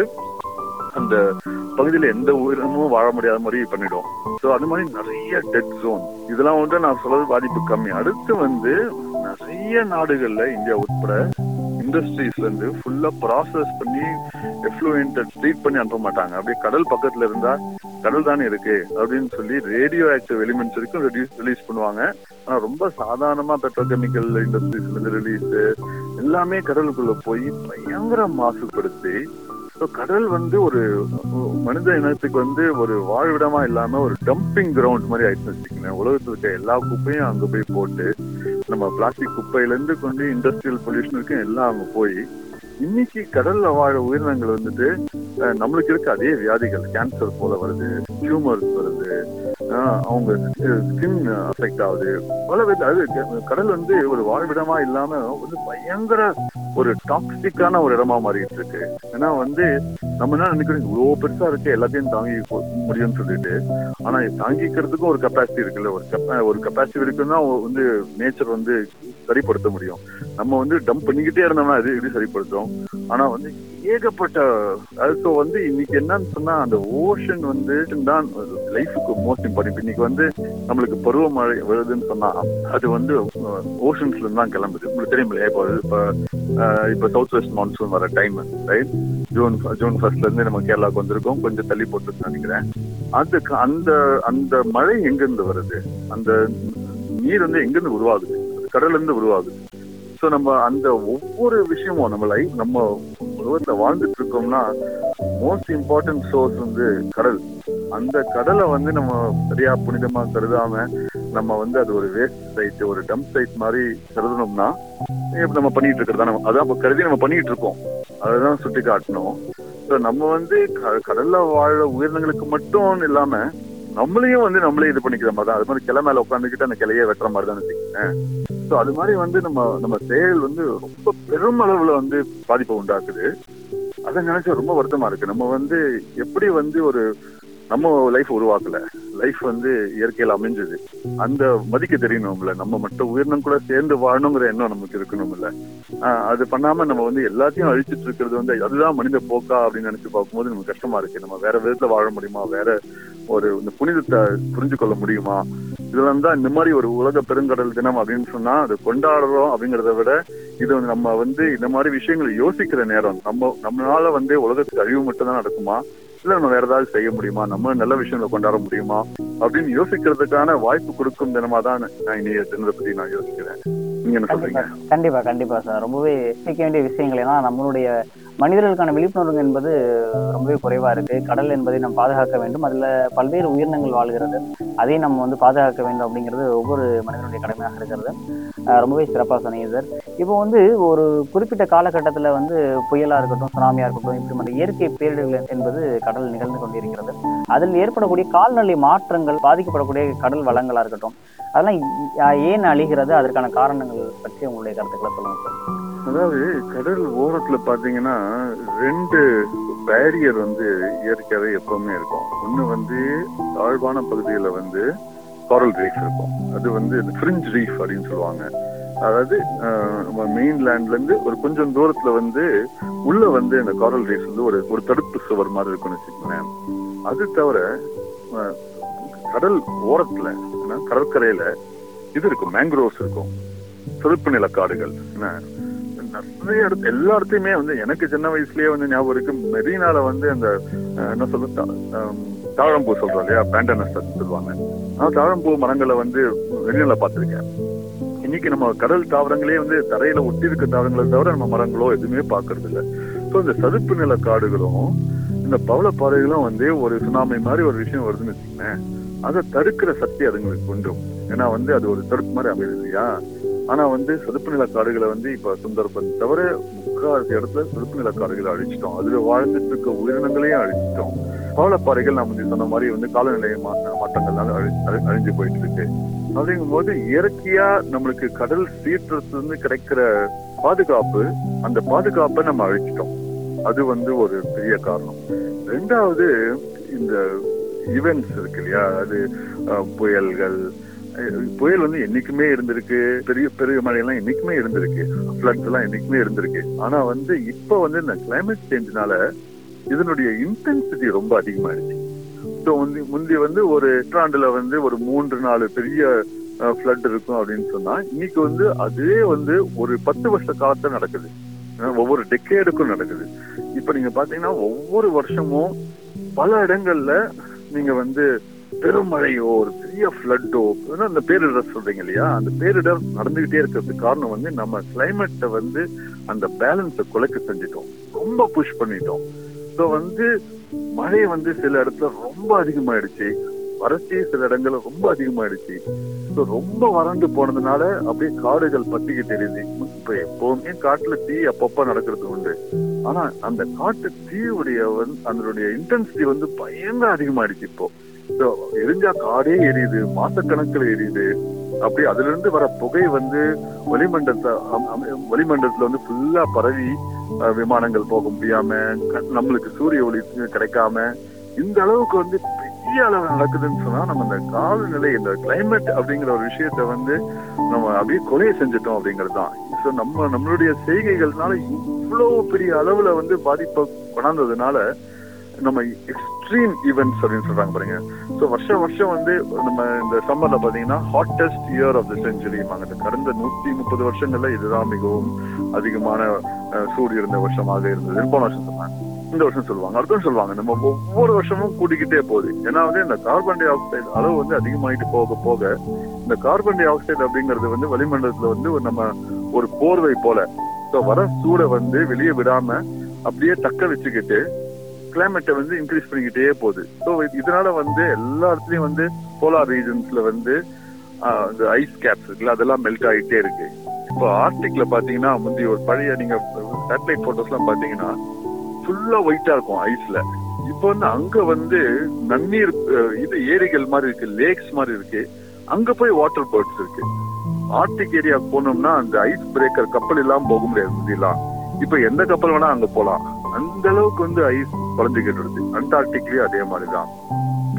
அந்த பகுதியில எந்த உயிரினமும் வாழ முடியாத மாதிரி பண்ணிடும் சோ அது மாதிரி நிறைய டெட் ஜோன் இதெல்லாம் வந்து நான் சொல்றது பாதிப்பு கம்மி அடுத்து வந்து நிறைய நாடுகள்ல இந்தியா உட்பட இண்டஸ்ட்ரீஸ்ல இருந்து ஃபுல்லா ப்ராசஸ் பண்ணி எஃப்ளூயன்ட் ட்ரீட் பண்ணி அனுப்ப மாட்டாங்க அப்படியே கடல் பக்கத்துல இருந்தா கடல் தானே இருக்கு அப்படின்னு சொல்லி ரேடியோ ஆக்டிவ் எலிமெண்ட்ஸ் வரைக்கும் ரிலீஸ் பண்ணுவாங்க ஆனா ரொம்ப சாதாரணமா பெட்ரோகெமிக்கல் இண்டஸ்ட்ரீஸ்ல இருந்து ரிலீஸ் எல்லாமே கடலுக்குள்ள போய் பயங்கர மாசுபடுத்தி ஸோ கடல் வந்து ஒரு மனித இனத்துக்கு வந்து ஒரு வாழ்விடமா இல்லாம ஒரு டம்பிங் கிரவுண்ட் மாதிரி ஆயிடுச்சு வச்சுக்கோங்க உலகத்துல இருக்க எல்லா குப்பையும் அங்க போய் போட்டு நம்ம பிளாஸ்டிக் குப்பையில இருந்து கொண்டு இண்டஸ்ட்ரியல் பொல்யூஷனுக்கும் எல்லாம் அங்க போய் இன்னைக்கு கடல்ல வாழ உயிரினங்கள் வந்துட்டு அஹ், நம்மளுக்கு இருக்க அதே வியாதிகள் கேன்சர் போல வருது டியூமர்ஸ் வருது அஹ், அவங்க ஸ்கின் அஃபெக்ட் ஆகுது பல வித அது க- கடல் வந்து ஒரு வாழ்விடமா இல்லாம வந்து பயங்கர ஒரு டாக்ஸிக்கான ஒரு இடமா மாறிட்டு இருக்கு ஏன்னா வந்து நம்ம என்ன நினைக்கிறோம் இவ்வளவு பெருசா இருக்கு எல்லாத்தையும் தாங்கி போ- முடியும்னு சொல்லிட்டு ஆனா இது தாங்கிக்கிறதுக்கும் ஒரு கெப்பாசிட்டி இருக்குல்ல ஒரு கெப்பா ஒரு கெப்பாசிட்டி இருக்குன்னா வந்து நேச்சர் வந்து சரிப்படுத்த முடியும் நம்ம வந்து டம்ப் பண்ணிக்கிட்டே இருந்தோம்னா அது எப்படி சரிப்படுத்தும் ஆனா வந்து ஏகப்பட்ட ஸோ வந்து இன்னைக்கு என்னன்னு சொன்னா அந்த ஓஷன் வந்து தான் லைஃபுக்கு மோஸ்ட் இம்பார்ட்டன்ட் இன்னைக்கு வந்து நம்மளுக்கு பருவமழை வருதுன்னு சொன்னா அது வந்து ஓஷன்ஸ்ல இருந்து தான் கிளம்புது உங்களுக்கு தெரியும் இல்லையா இப்போ இப்போ அஹ், இப்போ சவுத் வெஸ்ட் மான்சூன் வர டைம் ரைட் ஜூன் ஜூன் ஃபர்ஸ்ட்ல இருந்து நம்ம கேரளாவுக்கு வந்திருக்கோம் கொஞ்சம் தள்ளி போட்டுன்னு நினைக்கிறேன் அதுக்கு அந்த அந்த மழை எங்க இருந்து வருது அந்த நீர் வந்து எங்க இருந்து உருவாகுது கடல்ல இருந்து உருவாகுது ஸோ நம்ம அந்த ஒவ்வொரு விஷயமும் நம்ம லைஃப் நம்ம உலகத்துல வாழ்ந்துட்டு இருக்கோம்னா மோஸ்ட் இம்பார்ட்டன்ட் சோர்ஸ் வந்து கடல் அந்த கடலை வந்து நம்ம சரியா புனிதமா கருதாம நம்ம வந்து அது ஒரு வேஸ்ட் சைட் ஒரு டம்ப் சைட் மாதிரி கருதணும்னா இப்ப நம்ம பண்ணிட்டு இருக்கிறதா நம்ம அதான் இப்ப கருதி நம்ம பண்ணிட்டு இருக்கோம் அதுதான் சுட்டி காட்டணும் ஸோ நம்ம வந்து க- கடல்ல வாழ உயிரினங்களுக்கு மட்டும் இல்லாம நம்மளையும் வந்து நம்மளே இது பண்ணிக்கிற மாதிரி தான் அது மாதிரி கிளை மேல உட்காந்துக்கிட்டு அந்த கிளையே வெட்டுற மாதிரி தான் வச்சுக்கோங்க ஸோ அது மாதிரி வந்து நம்ம நம்ம செயல் வந்து ரொம்ப பெருமளவுல வந்து பாதிப்பை உண்டாக்குது அதை நினைச்சா ரொம்ப வருத்தமா இருக்கு நம்ம வந்து எப்படி வந்து ஒரு நம்ம லைஃப் உருவாக்கல லைஃப் வந்து இயற்கையில அமைஞ்சது அந்த மதிக்க தெரியணும்ல நம்ம மற்ற உயிரினம் கூட சேர்ந்து வாழணுங்கிற எண்ணம் நமக்கு இருக்கணும்ல ஆஹ் அது பண்ணாம நம்ம வந்து எல்லாத்தையும் அழிச்சிட்டு இருக்கிறது வந்து அதுதான் மனித போக்கா அப்படின்னு நினைச்சு பார்க்கும்போது நமக்கு கஷ்டமா இருக்கு நம்ம வேற விதத்துல வாழ முடியுமா வேற ஒரு இந்த புனிதத்தை புரிஞ்சு கொள்ள முடியுமா இதெல்லாம் தான் இந்த மாதிரி ஒரு உலக பெருங்கடல் தினம் அப்படின்னு சொன்னா அது கொண்டாடுறோம் அப்படிங்கறத விட இது வந்து நம்ம வந்து இந்த மாதிரி விஷயங்களை யோசிக்கிற நேரம் நம்ம நம்மளால வந்து உலகத்துக்கு அழிவு மட்டும் தான் நடக்குமா இல்ல நம்ம வேற ஏதாவது செய்ய முடியுமா நம்ம நல்ல விஷயங்களை கொண்டாட முடியுமா அப்படின்னு யோசிக்கிறதுக்கான வாய்ப்பு கொடுக்கும் தினமா தான் நான் இனிய தினத்தை பத்தி நான் யோசிக்கிறேன் நீங்க என்ன சொல்றீங்க கண்டிப்பா கண்டிப்பா சார் ரொம்பவே யோசிக்க வேண்டிய விஷயங்கள் ஏன்னா நம்மளுடைய மனிதர்களுக்கான விழிப்புணர்வு என்பது ரொம்பவே குறைவா இருக்கு கடல் என்பதை நாம் பாதுகாக்க வேண்டும் அதுல பல்வேறு உயிரினங்கள் வாழ்கிறது அதை நம்ம வந்து பாதுகாக்க வேண்டும் அப்படிங்கிறது ஒவ்வொரு மனிதனுடைய கடமையாக இருக்கிறது அஹ் ரொம்பவே சிறப்பா சொன்னீங்க சார் இப்போ வந்து ஒரு குறிப்பிட்ட காலகட்டத்துல வந்து புயலா இருக்கட்டும் சுனாமியா இருக்கட்டும் இப்படிப்பட்ட இயற்கை பேரிடர்கள் என்பது கடல் நிகழ்ந்து கொண்டிருக்கிறது அதில் ஏற்படக்கூடிய கால்நிலை மாற்றங்கள் பாதிக்கப்படக்கூடிய கடல் வளங்களா இருக்கட்டும் அதெல்லாம் இ- ஏன் அழிகிறது அதற்கான காரணங்கள் பற்றி உங்களுடைய கருத்துக்களை சொல்லுங்க சார் அதாவது கடல் ஓரத்துல பாத்தீங்கன்னா ரெண்டு பேரியர் வந்து இயற்கையாவே எப்பவுமே இருக்கும் ஒண்ணு வந்து தாழ்வான பகுதியில வந்து காரல் ரீஃப் இருக்கும் அது வந்து ஃப்ரிஞ்ச் ரீஃப் அப்படின்னு சொல்லுவாங்க அதாவது ஆஹ், நம்ம மெயின்லேண்ட்ல இருந்து ஒரு கொஞ்சம் தூரத்துல வந்து உள்ள வந்து இந்த காரல் ரீஃப் வந்து ஒரு ஒரு தடுப்பு சுவர் மாதிரி இருக்கும்னு வச்சுக்கோங்களேன் அது தவிர ஆஹ், கடல் ஓரத்துல ஏன்னா, கடற்கரையில இது இருக்கும் மேங்க்ரோவ்ஸ் இருக்கும் செருப்பு நில காடுகள் என்ன நிறைய இடத்து எல்லா இடத்தையுமே வந்து எனக்கு சின்ன வயசுலயே வந்து ஞாபகம் இருக்கு மெரினால வந்து அந்த அஹ், என்ன சொல்ல தா- ஆம், தாழம்பூ சொல்றோம் இல்லையா பேண்டனஸ் சொல்லுவாங்க நான் தாழம்பூ மரங்களை வந்து மெரினால பார்த்திருக்கேன் இன்னைக்கு நம்ம கடல் தாவரங்களே வந்து தரையில ஒட்டி இருக்க தாவரங்களை தவிர நம்ம மரங்களோ எதுவுமே பார்க்கறது இல்ல ஸோ இந்த சதுப்பு நில காடுகளும் இந்த பவளப்பாறைகளும் வந்து ஒரு சுனாமி மாதிரி ஒரு விஷயம் வருதுன்னு வச்சுக்கோங்களேன் அதை தடுக்கிற சக்தி அதுங்களுக்கு உண்டு ஏன்னா வந்து அது ஒரு தடுப்பு மாதிரி அமையுது இல்லையா ஆனா வந்து சதுப்பு நில காடுகளை வந்து இப்ப சுந்தர்பன் தவிர முக்காவாசி இடத்துல சதுப்பு நில காடுகளை அழிச்சிட்டோம் அதுல வாழ்ந்துட்டு இருக்க உயிரினங்களையும் அழிச்சிட்டோம் பவளப்பாறைகள் நான் முந்தி சொன்ன மாதிரி வந்து காலநிலை மா- மாற்றங்கள்னால அழி- அழி- அழிஞ்சு போயிட்டு இருக்கு அப்படிங்கும் போது இயற்கையா நம்மளுக்கு கடல் சீற்றத்துல இருந்து கிடைக்கிற பாதுகாப்பு அந்த பாதுகாப்பை நம்ம அழிச்சிட்டோம் அது வந்து ஒரு பெரிய காரணம் ரெண்டாவது இந்த ஈவெண்ட்ஸ் இருக்கு இல்லையா அது அஹ், புயல்கள் அஹ், புயல் வந்து என்னைக்குமே இருந்திருக்கு பெரிய பெரிய மழையெல்லாம் என்னைக்குமே இருந்திருக்கு ஃபிளட்ஸ் எல்லாம் என்னைக்குமே இருந்திருக்கு ஆனா வந்து இப்ப வந்து இந்த கிளைமேட் சேஞ்ச்னால இதனுடைய இன்டென்சிட்டி ரொம்ப அதிகமாயிடுச்சு ஸோ வந்து முந்தி வந்து ஒரு நூற்றாண்டுல வந்து ஒரு மூன்று நாலு பெரிய ஃப்ளட் இருக்கும் அப்படின்னு சொன்னா இன்னைக்கு வந்து அதே வந்து ஒரு பத்து வருஷ காலத்துல நடக்குது அஹ் ஒவ்வொரு டெக்கேடுக்கும் நடக்குது இப்ப நீங்க பாத்தீங்கன்னா ஒவ்வொரு வருஷமும் பல இடங்கள்ல நீங்க வந்து பெருமழையோ ஒரு பெரிய ஃப்ளட்டோ அந்த பேரிடர் சொல்றீங்க இல்லையா அந்த பேரிடர் நடந்துகிட்டே இருக்கிறதுக்கு காரணம் வந்து நம்ம கிளைமேட்டை வந்து அந்த பேலன்ஸை குலைக்க செஞ்சிட்டோம் ரொம்ப புஷ் பண்ணிட்டோம் ஸோ வந்து மழை வந்து சில இடத்துல ரொம்ப அதிகமாயிடுச்சு வறட்சி சில இடங்கள்ல ரொம்ப அதிகமாயிடுச்சு ஸோ ரொம்ப வறண்டு போனதுனால அப்படியே காடுகள் பத்திக்கிட்டு தெரியுது இப்ப எப்பவுமே காட்டுல தீ அப்பப்ப நடக்கிறது உண்டு ஆனா அந்த காட்டு தீயுடைய வந்து அதனுடைய இன்டென்சிட்டி வந்து பயங்கர அதிகமாயிடுச்சு இப்போ So, எரிஞ்சா காடே எரியுது மாசக்கணக்கில் எரியுது அப்படி அதுல இருந்து வர புகை வந்து வளிமண்டலத்தை அம்- அம்- வளிமண்டலத்துல வந்து ஃபுல்லா பரவி அஹ், விமானங்கள் போக முடியாம க- நம்மளுக்கு சூரிய ஒளி கிடைக்காம இந்த அளவுக்கு வந்து பெரிய அளவு நடக்குதுன்னு சொன்னா நம்ம இந்த காலநிலை இந்த கிளைமேட் அப்படிங்கிற ஒரு விஷயத்த வந்து நம்ம அப்படியே கொலையை செஞ்சுட்டோம் அப்படிங்கிறது தான் ஸோ நம்ம நம்மளுடைய செய்கைகள்னால இவ்வளவு பெரிய அளவுல வந்து பாதிப்பை கொண்டாந்ததுனால நம்ம எக்ஸ்ட்ரீம் ஈவெண்ட்ஸ் அப்படின்னு சொல்றாங்க பாருங்க ஸோ வருஷம் வருஷம் வந்து நம்ம இந்த சம்மர்ல பாத்தீங்கன்னா hottest year of the century இந்த கடந்த நூத்தி முப்பது வருஷங்கள்ல இதுதான் மிகவும் அதிகமான அஹ், சூடு இருந்த வருஷமாக இருந்தது போன வருஷம் சொன்னாங்க இந்த வருஷம் சொல்லுவாங்க அடுத்த வருஷம் சொல்லுவாங்க நம்ம ஒவ்வொரு வருஷமும் கூட்டிக்கிட்டே போகுது ஏன்னா வந்து இந்த கார்பன் டை ஆக்சைடு அளவு வந்து அதிகமாயிட்டு போக போக இந்த கார்பன் டை ஆக்சைடு அப்படிங்கிறது வந்து வளிமண்டலத்துல வந்து ஒரு நம்ம ஒரு போர்வை போல ஸோ வர சூடை வந்து வெளியே விடாம அப்படியே தக்க வச்சுக்கிட்டு கிளைமேட்டை வந்து இன்க்ரீஸ் பண்ணிக்கிட்டே போகுது ஸோ இதனால வந்து எல்லா இடத்துலயும் வந்து போலார் ரீஜன்ஸ்ல வந்து ஆஹ், இந்த ஐஸ் கேப்ஸ் இருக்குல்ல அதெல்லாம் மெல்ட் ஆகிட்டே இருக்கு இப்போ ஆர்டிக்ல பாத்தீங்கன்னா முந்தி ஒரு பழைய நீங்க சேட்டலைட் போட்டோஸ் எல்லாம் பாத்தீங்கன்னா ஃபுல்லா ஒயிட்டா இருக்கும் ஐஸ்ல இப்போ வந்து அங்க வந்து நன்னீர் அஹ், இது ஏரிகள் மாதிரி இருக்கு லேக்ஸ் மாதிரி இருக்கு அங்க போய் வாட்டர் பேர்ட்ஸ் இருக்கு ஆர்டிக் ஏரியா போனோம்னா அந்த ஐஸ் பிரேக்கர் கப்பல் எல்லாம் போக முடியாது முந்திலாம் இப்ப எந்த கப்பல் வேணா அங்க போலாம் அந்த அளவுக்கு வந்து ஐஸ் குறைஞ்சுக்கிட்டு இருக்கு அண்டார்டிக்லயும் அதே மாதிரிதான்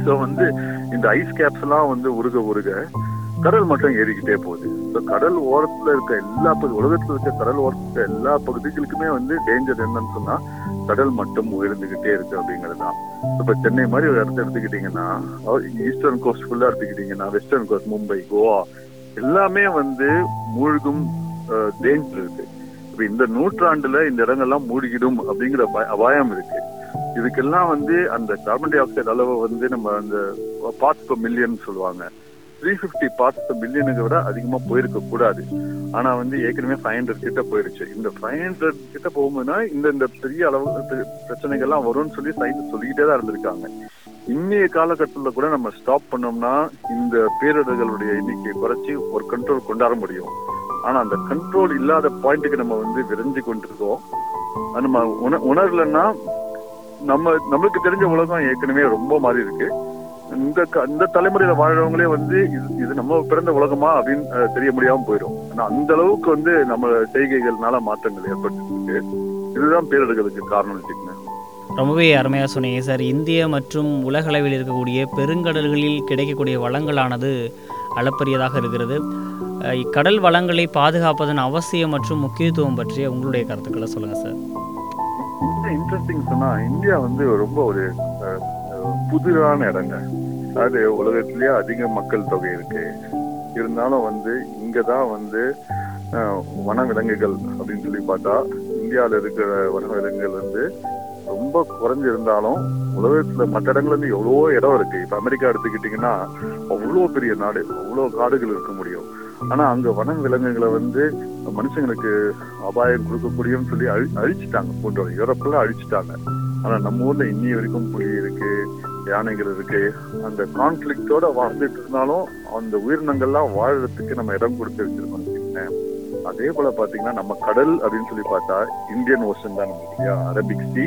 ஸோ வந்து இந்த ஐஸ் கேப்ஸ் எல்லாம் வந்து உருக உருக கடல் மட்டம் ஏறிக்கிட்டே போகுது ஸோ கடல் ஓரத்துல இருக்க எல்லா பகுதி உலகத்துல இருக்க கடல் ஓரத்துல இருக்க எல்லா பகுதிகளுக்குமே வந்து டேஞ்சர் என்னன்னு சொன்னா கடல் மட்டம் உயர்ந்துகிட்டே இருக்கு அப்படிங்கிறது தான் இப்ப சென்னை மாதிரி ஒரு இடத்த எடுத்துக்கிட்டீங்கன்னா ஈஸ்டர்ன் கோஸ்ட் ஃபுல்லா எடுத்துக்கிட்டீங்கன்னா வெஸ்டர்ன் கோஸ்ட் மும்பை கோவா எல்லாமே வந்து மூழ்கும் டேஞ்சர் இருக்கு இப்ப இந்த நூற்றாண்டுல இந்த இடங்கள்லாம் மூழ்கிடும் அப்படிங்கிற பய- அபாயம் இருக்கு இதுக்கெல்லாம் வந்து அந்த கார்பன் டை ஆக்சைடு அளவை வந்து நம்ம அந்த பார்ட்ஸ் per மில்லியன் சொல்லுவாங்க த்ரீ ஃபிஃப்டி பார்ட்ஸ் per மில்லியனுக்கு விட அதிகமா போயிருக்க கூடாது ஆனா வந்து ஏற்கனவே ஃபைவ் ஹண்ட்ரட் கிட்ட போயிருச்சு இந்த ஃபைவ் ஹண்ட்ரட் கிட்ட போகும்போதுனா இந்த இந்த பெரிய அளவு பெ- பிரச்சனைகள்லாம் வரும்னு சொல்லி சயின்ஸ் சொல்லிக்கிட்டே தான் இருந்திருக்காங்க இன்னைய காலகட்டத்துல கூட நம்ம ஸ்டாப் பண்ணோம்னா இந்த பேரிடர்களுடைய எண்ணிக்கையை குறைச்சி ஒரு கண்ட்ரோல் கொண்டாட முடியும் ஆனா அந்த கண்ட்ரோல் இல்லாத பாயிண்ட்டுக்கு நம்ம வந்து விரைஞ்சு கொண்டிருக்கோம் அது நம்ம உண உணரலன்னா நம்ம நம்மளுக்கு தெரிஞ்ச உலகம் ஏற்கனவே ரொம்ப மாறி இருக்கு இந்த க- இந்த தலைமுறையில வாழ்றவங்களே வந்து இது இது நம்ம பிறந்த உலகமா அப்படின்னு அஹ், தெரிய முடியாம போயிடும் ஆனா அந்த அளவுக்கு வந்து நம்ம செய்கைகள்னால மாற்றங்கள் ஏற்பட்டு இருக்கு இதுதான் பேரிடர்களுக்கு காரணம் வச்சுக்கோங்க ரொம்பவே அருமையாக சொன்னீங்க சார் இந்திய மற்றும் உலகளவில் இருக்கக்கூடிய பெருங்கடல்களில் கிடைக்கக்கூடிய வளங்களானது அளப்பரியதாக இருக்கிறது அஹ் இக்கடல் வளங்களை பாதுகாப்பதன் அவசியம் மற்றும் முக்கியத்துவம் பற்றிய உங்களுடைய கருத்துக்களை சொல்லுங்கள் சார் இன்ட்ரெஸ்டிங் சொன்னா இந்தியா வந்து ரொம்ப ஒரு அஹ், அஹ், புதிரான இடங்க அது உலகத்திலேயே அதிக மக்கள் தொகை இருக்கு இருந்தாலும் வந்து இங்கதான் வந்து அஹ், வனவிலங்குகள் அப்படின்னு சொல்லி பார்த்தா இந்தியாவில் இருக்கிற வனவிலங்குகள் வந்து ரொம்ப குறைஞ்சிருந்தாலும் உலகத்துல மற்ற இடங்கள்ல இருந்து எவ்வளவோ இடம் இருக்கு இப்ப அமெரிக்கா எடுத்துக்கிட்டீங்கன்னா அவ்வளோ பெரிய நாடு அவ்வளோ காடுகள் இருக்க முடியும் ஆனா அங்க வன விலங்குகளை வந்து மனுஷங்களுக்கு அபாயம் கொடுக்கக்கூடியன்னு சொல்லி அழி அழிச்சிட்டாங்க போன்ற யூரோப்ல அழிச்சிட்டாங்க ஆனா நம்ம ஊர்ல இன்னி வரைக்கும் புலி இருக்கு யானைகள் இருக்கு அந்த கான்ஃபிளிக்டோட வாழ்ந்துட்டு இருந்தாலும் அந்த உயிரினங்கள்லாம் வாழறதுக்கு நம்ம இடம் கொடுத்து வச்சிருக்கோம் வச்சுக்கோங்களேன். அதே போல பாத்தீங்கன்னா நம்ம கடல் அப்படின்னு சொல்லி பார்த்தா இந்தியன் ஓஷன் தான் நமக்கு இல்லையா Arabic sea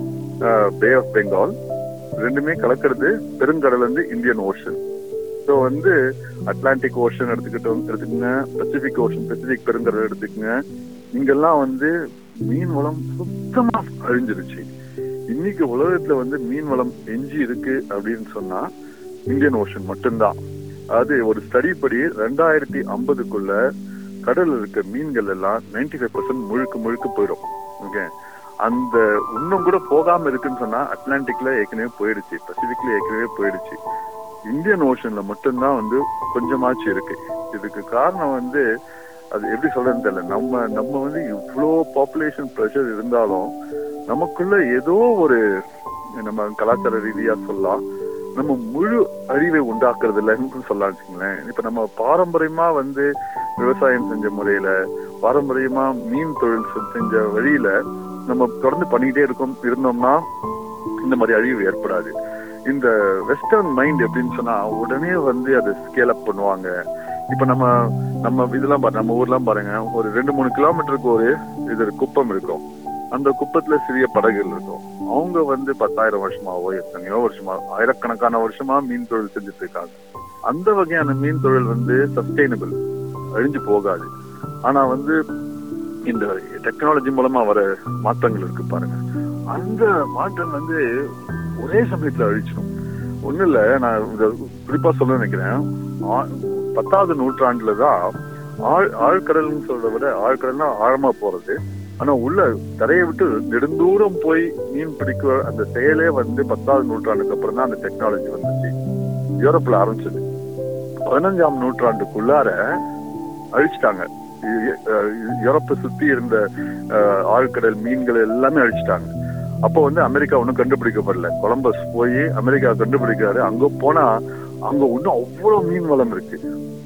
bay of Bengal ரெண்டுமே கலக்கிறது பெருங்கடல் வந்து இந்தியன் ஓஷன் ஸோ வந்து அட்லாண்டிக் ஓஷன் எடுத்துக்கிட்டோம் எடுத்துக்கோங்க பசிபிக் ஓஷன் பசிபிக் பெருங்கடல் எடுத்துக்கோங்க இங்கெல்லாம் வந்து மீன் வளம் சுத்தமா அழிஞ்சிருச்சு இன்னைக்கு உலகத்துல வந்து மீன் வளம் எஞ்சி இருக்கு அப்படின்னு சொன்னா இந்தியன் ஓஷன் மட்டும்தான் அது ஒரு ஸ்டடி படி ரெண்டாயிரத்தி ஐம்பதுக்குள்ள கடல்ல இருக்க மீன்கள் எல்லாம் 95% ஃபைவ் பர்சன்ட் முழுக்க முழுக்க போயிடும் ஓகே அந்த இன்னும் கூட போகாம இருக்குன்னு சொன்னா அட்லாண்டிக்ல ஏற்கனவே போயிடுச்சு பசிபிக்ல ஏற்கனவே போயிடுச்சு இந்தியன் ஓஷன்ல மட்டும்தான் வந்து கொஞ்சமாச்சு இருக்கு இதுக்கு காரணம் வந்து அது எப்படி சொல்றதுன்னு தெரியல நம்ம நம்ம வந்து இவ்வளோ பாப்புலேஷன் ப்ரெஷர் இருந்தாலும் நமக்குள்ள ஏதோ ஒரு நம்ம கலாச்சார ரீதியா சொல்லலாம் நம்ம முழு அழிவை உண்டாக்குறது இல்லைன்னு சொல்லலாம் வச்சுங்களேன் இப்ப நம்ம பாரம்பரியமா வந்து விவசாயம் செஞ்ச முறையில பாரம்பரியமா மீன் தொழில் செ- செஞ்ச வழியில நம்ம தொடர்ந்து பண்ணிக்கிட்டே இருக்கோம் இருந்தோம்னா இந்த மாதிரி அழிவு ஏற்படாது இந்த வெஸ்டர்ன் மைண்ட் எப்படின்னு சொன்னா உடனே வந்து அதை ஸ்கேல் அப் பண்ணுவாங்க இப்ப நம்ம நம்ம இதெல்லாம் பாரு நம்ம ஊர்லாம் பாருங்க ஒரு ரெண்டு மூணு கிலோமீட்டருக்கு ஒரு இது குப்பம் இருக்கும் அந்த குப்பத்துல சிறிய படகுகள் இருக்கும் அவங்க வந்து பத்தாயிரம் வருஷமாவோ எத்தனையோ வருஷமா ஆயிரக்கணக்கான வருஷமா மீன் தொழில் செஞ்சுட்டு இருக்காங்க அந்த வகையான மீன் தொழில் வந்து சஸ்டைனபிள் அழிஞ்சு போகாது ஆனா வந்து இந்த டெக்னாலஜி மூலமா வர மாற்றங்கள் இருக்கு பாருங்க அந்த மாற்றம் வந்து ஒரே சமயத்துல அழிச்சிடும் ஒண்ணு இல்ல நான் இத குறிப்பா சொல்ல நினைக்கிறேன் ஆ- பத்தாவது நூற்றாண்டுல தான் ஆழ் ஆழ்கடல்னு சொல்றத விட ஆழ்கடல்னா ஆழமா போறது ஆனா உள்ள தரையை விட்டு நெடுந்தூரம் போய் மீன் பிடிக்க அந்த செயலே வந்து பத்தாவது நூற்றாண்டுக்கு அப்புறம் தான் அந்த டெக்னாலஜி வந்துச்சு யூரோப்ல ஆரம்பிச்சது பதினஞ்சாம் நூற்றாண்டுக்குள்ளார அழிச்சிட்டாங்க யு- அஹ் யூரோப்பை சுத்தி இருந்த அஹ், ஆழ்கடல் மீன்கள் எல்லாமே அழிச்சிட்டாங்க அப்போ வந்து அமெரிக்கா ஒன்றும் கண்டுபிடிக்கப்படல கொலம்பஸ் போய் அமெரிக்கா கண்டுபிடிக்கிறாரு அங்க போனா அங்க இன்னும் அவ்வளவு மீன் வளம் இருக்கு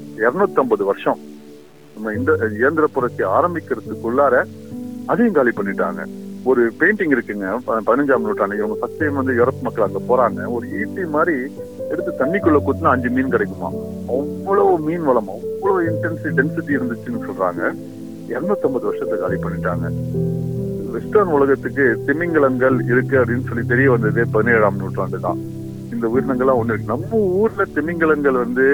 250 வருஷம் நம்ம இந்த இயந்திர புரட்சி ஆரம்பிக்கிறதுக்குள்ளார அதையும் காலி பண்ணிட்டாங்க ஒரு பெயிண்டிங் இருக்குங்க ப- பதினஞ்சாம் நூற்றாண்டு இவங்க ஃபர்ஸ்ட் டைம் வந்து யூரோப் மக்கள் அங்க போறாங்க ஒரு ஈட்டி மாதிரி எடுத்து தண்ணிக்குள்ள குத்துனா அஞ்சு மீன் கிடைக்குமா அவ்வளவு மீன் வளம் அவ்வளவு இன்டென்சி டென்சிட்டி இருந்துச்சுன்னு சொல்றாங்க 250 வருஷத்தை காலி பண்ணிட்டாங்க வெஸ்டர்ன் உலகத்துக்கு திமிங்கலங்கள் இருக்கு அப்படின்னு சொல்லி தெரிய வந்ததே பதினேழாம் நூற்றாண்டு தான் இந்த உயிரினங்கள்லாம் ஒண்ணு இருக்கு நம்ம ஊர்ல திமிங்கலங்கள் வந்து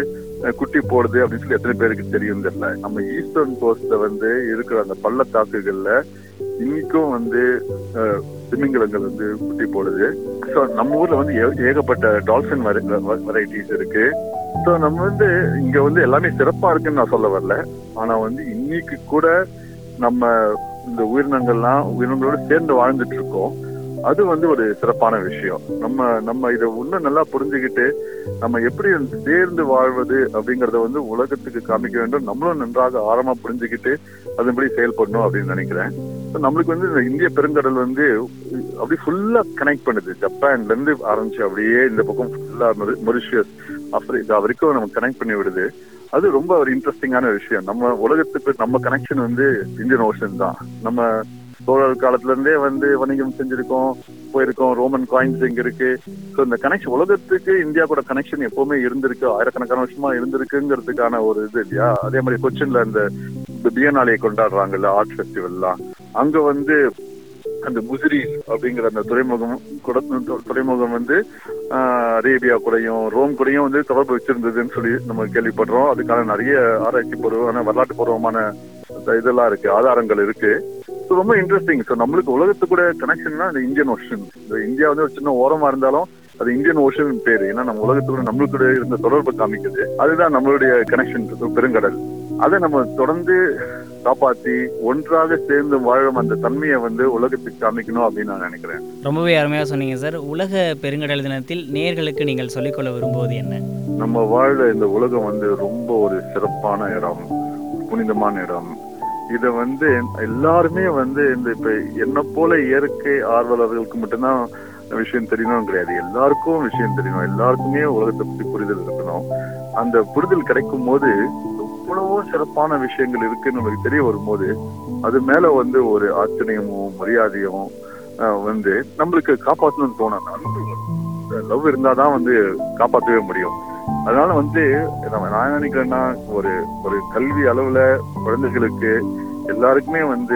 அஹ், குட்டி போடுது அப்படின்னு சொல்லி எத்தனை பேருக்கு தெரியும் தெரியல நம்ம ஈஸ்டர்ன் கோஸ்ட்ல வந்து இருக்கிற அந்த பள்ளத்தாக்குகள்ல இன்னைக்கும் வந்து அஹ், திமிங்கலங்கள் வந்து குட்டி போடுது ஸோ நம்ம ஊர்ல வந்து ஏ- ஏகப்பட்ட டால்பின் வெரைட்டிஸ் இருக்கு ஸோ நம்ம வந்து இங்க வந்து எல்லாமே சிறப்பா இருக்குன்னு நான் சொல்ல வரல ஆனா வந்து இன்னைக்கு கூட நம்ம இந்த உயிரினங்கள்லாம் உயிரினங்களோட சேர்ந்து வாழ்ந்துட்டு இருக்கோம் அது வந்து ஒரு சிறப்பான விஷயம் நம்ம நம்ம இதை இன்னும் நல்லா புரிஞ்சுக்கிட்டு நம்ம எப்படி சேர்ந்து வாழ்வது அப்படிங்கறத வந்து உலகத்துக்கு காமிக்க வேண்டும் நம்மளும் நன்றாக ஆழமா புரிஞ்சுக்கிட்டு அதன்படி செயல்படணும் அப்படின்னு நினைக்கிறேன் So நம்மளுக்கு வந்து இந்த இந்திய பெருங்கடல் வந்து அப்படி ஃபுல்லா கனெக்ட் பண்ணுது ஜப்பான்ல இருந்து ஆரம்பிச்சு அப்படியே இந்த பக்கம் ஃபுல்லா மொரிஷியஸ் ஆப்பிரிக்கா வரைக்கும் நம்ம கனெக்ட் பண்ணி விடுது அது ரொம்ப ஒரு இன்ட்ரெஸ்டிங்கான விஷயம் நம்ம உலகத்துக்கு நம்ம கனெக்ஷன் வந்து இந்தியன் ஓஷன் தான் நம்ம சோழர் காலத்துல இருந்தே வந்து வணிகம் செஞ்சிருக்கோம் போயிருக்கோம் ரோமன் காயின்ஸ் இங்க இருக்கு ஸோ இந்த கனெக்ஷன் உலகத்துக்கு இந்தியா கூட கனெக்ஷன் எப்பவுமே இருந்திருக்கு ஆயிரக்கணக்கான வருஷமா இருந்திருக்குங்கிறதுக்கான ஒரு இது இல்லையா அதே மாதிரி கொச்சின்ல இந்த பியனாலையை கொண்டாடுறாங்கல்ல ஆர்ட் ஃபெஸ்டிவல்லாம் அங்க வந்து அந்த முசிரிஸ் அப்படிங்கிற அந்த துறைமுகம் கூட துறைமுகம் வந்து ஆஹ், அரேபியா கூடயும் ரோம் கூடயும் வந்து தொடர்பு வச்சிருந்ததுன்னு சொல்லி நம்ம கேள்விப்படுறோம் அதுக்கான நிறைய ஆராய்ச்சி பூர்வமான வரலாற்று பூர்வமான இந்த இதெல்லாம் இருக்கு ஆதாரங்கள் இருக்கு ஸோ ரொம்ப இன்ட்ரெஸ்டிங் ஸோ நம்மளுக்கு உலகத்து கூட கனெக்ஷன்னா இந்த இந்தியன் ஓஷன் இந்த இந்தியா வந்து ஒரு சின்ன ஓரமா இருந்தாலும் அது இந்தியன் ஓஷன் பேரு ஏன்னா நம்ம உலகத்தோட நம்மளுக்கு கூட இருந்த தொடர்பு காமிக்குது அதுதான் நம்மளுடைய கனெக்ஷன் பெருங்கடல் அதை நம்ம தொடர்ந்து காப்பாத்தி ஒன்றாக சேர்ந்து வாழும் அந்த தன்மையை வந்து உலகத்துக்கு காமிக்கணும் அப்படின்னு நான் நினைக்கிறேன் ரொம்பவே அருமையாக சொன்னீங்க சார் உலக பெருங்கடல் தினத்தில் நேயர்களுக்கு நீங்கள் சொல்லிக்கொள்ள விரும்புவது என்ன நம்ம வாழ இந்த உலகம் வந்து ரொம்ப ஒரு சிறப்பான இடம் புனிதமான இடம் இத வந்து எல்லாருமே வந்து இந்த இப்ப என்ன போல இயற்கை ஆர்வலர்களுக்கு மட்டும்தான் விஷயம் தெரியணும் கிடையாது எல்லாருக்கும் விஷயம் தெரியணும் எல்லாருக்குமே உலகத்தை பத்தி புரிதல் இருக்கணும் அந்த புரிதல் கிடைக்கும் போது எவ்வளவோ சிறப்பான விஷயங்கள் இருக்குன்னு நமக்கு தெரிய வரும்போது அது மேல வந்து ஒரு ஆச்சரியமும் மரியாதையும் ஆஹ், வந்து நம்மளுக்கு காப்பாற்றணும்னு தோணும் அன்பு லவ் இருந்தாதான் வந்து காப்பாற்றவே முடியும் அதனால வந்து நம்ம நான் நினைக்கிறேன்னா ஒரு ஒரு கல்வி அளவுல குழந்தைகளுக்கு எல்லாருக்குமே வந்து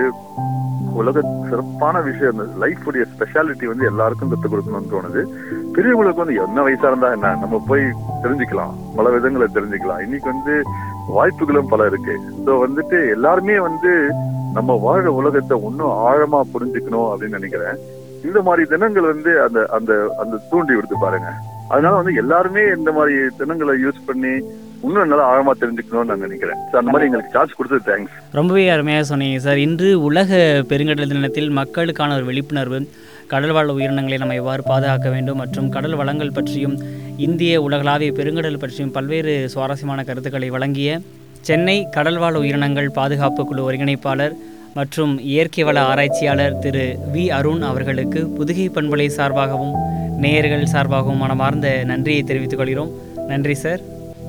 உலக சிறப்பான விஷயம் லைஃப் உடைய ஸ்பெஷாலிட்டி வந்து எல்லாருக்கும் கற்றுக் கொடுக்கணும்னு தோணுது பெரியவங்களுக்கு வந்து என்ன வயசா இருந்தா என்ன நம்ம போய் தெரிஞ்சுக்கலாம் பல விதங்களை தெரிஞ்சுக்கலாம் இன்னைக்கு வந்து வாய்ப்புகளும் பல இருக்கு ஸோ வந்துட்டு எல்லாருமே வந்து நம்ம வாழ உலகத்தை இன்னும் ஆழமா புரிஞ்சுக்கணும் அப்படின்னு நினைக்கிறேன் இந்த மாதிரி தினங்கள் வந்து அந்த அந்த அந்த தூண்டி விடுத்து பாருங்க அதனால வந்து எல்லாருமே இந்த மாதிரி தினங்களை யூஸ் பண்ணி இன்னும் நல்லா ஆழமா தெரிஞ்சுக்கணும்னு நான் நினைக்கிறேன் So, அந்த மாதிரி எங்களுக்கு சார்ஜ் கொடுத்தது தேங்க்ஸ் ரொம்பவே அருமையாக சொன்னீங்க சார் இன்று உலக பெருங்கடல் தினத்தில் மக்களுக்கான ஒரு விழிப்புணர்வு கடல் வாழ் உயிரினங்களை நம்ம எவ்வாறு பாதுகாக்க வேண்டும் மற்றும் கடல் வளங்கள் பற்றியும் இந்திய உலகளாவிய பெருங்கடல் பற்றியும் பல்வேறு சுவாரஸ்யமான கருத்துக்களை வழங்கிய சென்னை கடல்வாழ் உயிரினங்கள் பாதுகாப்பு குழு ஒருங்கிணைப்பாளர் மற்றும் இயற்கை வள ஆராய்ச்சியாளர் திரு வி அருண் அவர்களுக்கு புதுகை பண்பலை சார்பாகவும் நேயர்கள் சார்பாகவும் மனமார்ந்த நன்றியை தெரிவித்துக் கொள்கிறோம் நன்றி சார்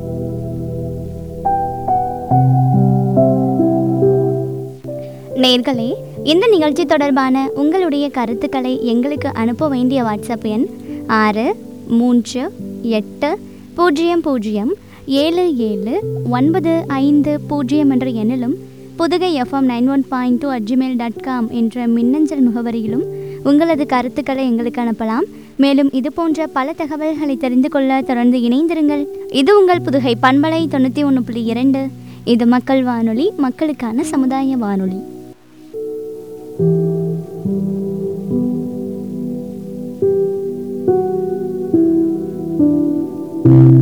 நேர்களே இந்த நிகழ்ச்சி தொடர்பான உங்களுடைய கருத்துக்களை எங்களுக்கு அனுப்ப வேண்டிய வாட்ஸ்அப் எண் ஆறு மூன்று எட்டு பூஜ்ஜியம் பூஜ்ஜியம் ஏழு ஏழு ஒன்பது ஐந்து பூஜ்ஜியம் என்ற எண்ணிலும் Pudugai FM nine one point two at gmail dot com என்ற மின்னஞ்சல் முகவரியிலும் உங்களது கருத்துக்களை எங்களுக்கு அனுப்பலாம் மேலும் இது போன்ற பல தகவல்களை தெரிந்து கொள்ள தொடர்ந்து இணைந்திருங்கள் இது உங்கள் புதுகை பண்பலை தொண்ணூற்றி ஒன்று புள்ளி இரண்டு இது மக்கள் வானொலி மக்களுக்கான சமுதாய வானொலி thank you